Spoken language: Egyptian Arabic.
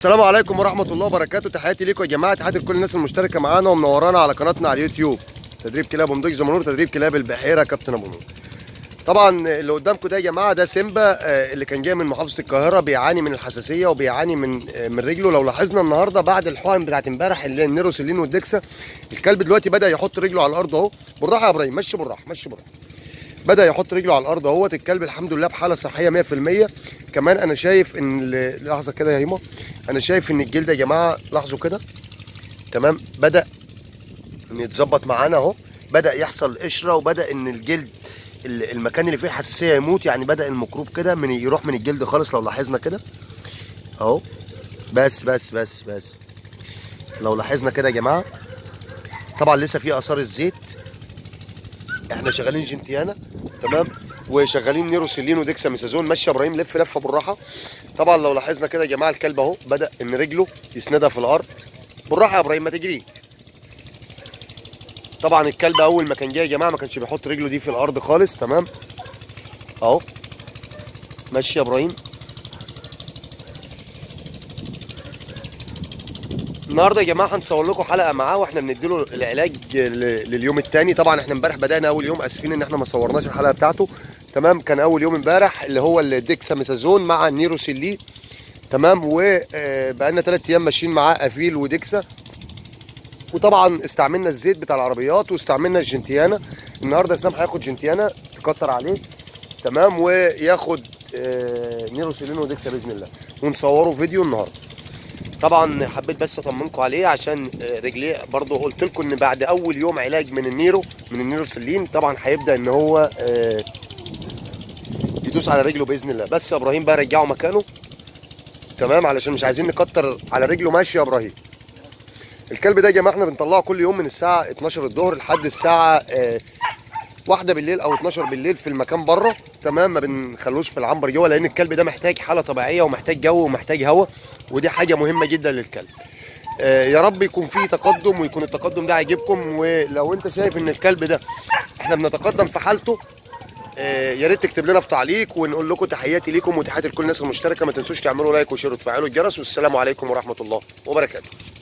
السلام عليكم ورحمه الله وبركاته تحياتي ليكم يا جماعه تحياتي لكل الناس المشتركه معانا ومنورانا على قناتنا على اليوتيوب تدريب كلاب ام دوج زمنور تدريب كلاب البحيره كابتن ابو نور طبعا اللي قدامكم ده يا جماعه ده سيمبا آه، اللي كان جاي من محافظه القاهره بيعاني من الحساسيه وبيعاني من آه، من رجله لو لاحظنا النهارده بعد الحقن بتاعت امبارح اللي هي النيروسيلين والدكسا الكلب دلوقتي بدا يحط رجله على الارض اهو بالراحه يا ابراهيم مشي بالراحه مشي بالراحه بدا يحط رجله على الارض اهوت الكلب الحمد لله بحاله صحيه 100% كمان انا شايف ان ال- لحظه كده يا هيما انا شايف ان الجلد يا جماعه لاحظوا كده تمام بدا ان يتظبط معانا اهو بدا يحصل قشره وبدا ان الجلد ال- المكان اللي فيه الحساسيه يموت يعني بدا الميكروب كده من يروح من الجلد خالص لو لاحظنا كده اهو بس بس بس بس لو لاحظنا كده يا جماعه طبعا لسه في اثار الزيت احنا شغالين جنتيانا تمام وشغالين نيروسيلين وديكسا ميسازون ماشي يا ابراهيم لف لفه بالراحه طبعا لو لاحظنا كده يا جماعه الكلب اهو بدا ان رجله يسندها في الارض بالراحه يا ابراهيم ما تجري طبعا الكلب اول ما كان جاي يا جماعه ما كانش بيحط رجله دي في الارض خالص تمام اهو ماشي يا ابراهيم النهارده يا جماعه هنصور لكم حلقه معاه واحنا بنديله العلاج ل- لليوم الثاني طبعا احنا امبارح بدانا اول يوم اسفين ان احنا ما صورناش الحلقه بتاعته تمام كان اول يوم امبارح اللي هو الديكساميثازون مع النيروسيلي تمام وبقالنا ثلاث ايام ماشيين معاه افيل وديكسا وطبعا استعملنا الزيت بتاع العربيات واستعملنا الجنتيانا النهارده اسلام هياخد جنتيانا تكتر عليه تمام وياخد آه، نيروسيلين وديكسا باذن الله ونصوره فيديو النهارده طبعا حبيت بس اطمنكم عليه عشان آه، رجليه برضو قلت لكم ان بعد اول يوم علاج من النيرو من النيروسيلين طبعا هيبدا ان هو آه، يدوس على رجله باذن الله بس يا ابراهيم بقى رجعه مكانه تمام علشان مش عايزين نكتر على رجله ماشي يا ابراهيم الكلب ده يا جماعه احنا بنطلعه كل يوم من الساعه 12 الظهر لحد الساعه آه، واحدة بالليل او 12 بالليل في المكان بره تمام ما بنخلوش في العنبر جوه لان الكلب ده محتاج حاله طبيعيه ومحتاج جو ومحتاج هواء ودي حاجه مهمه جدا للكلب آه، يا رب يكون فيه تقدم ويكون التقدم ده عاجبكم ولو انت شايف ان الكلب ده احنا بنتقدم في حالته آه، يا ريت تكتب لنا في تعليق ونقول لكم تحياتي ليكم وتحياتي لكل الناس المشتركه ما تنسوش تعملوا لايك وشير وتفعلوا الجرس والسلام عليكم ورحمه الله وبركاته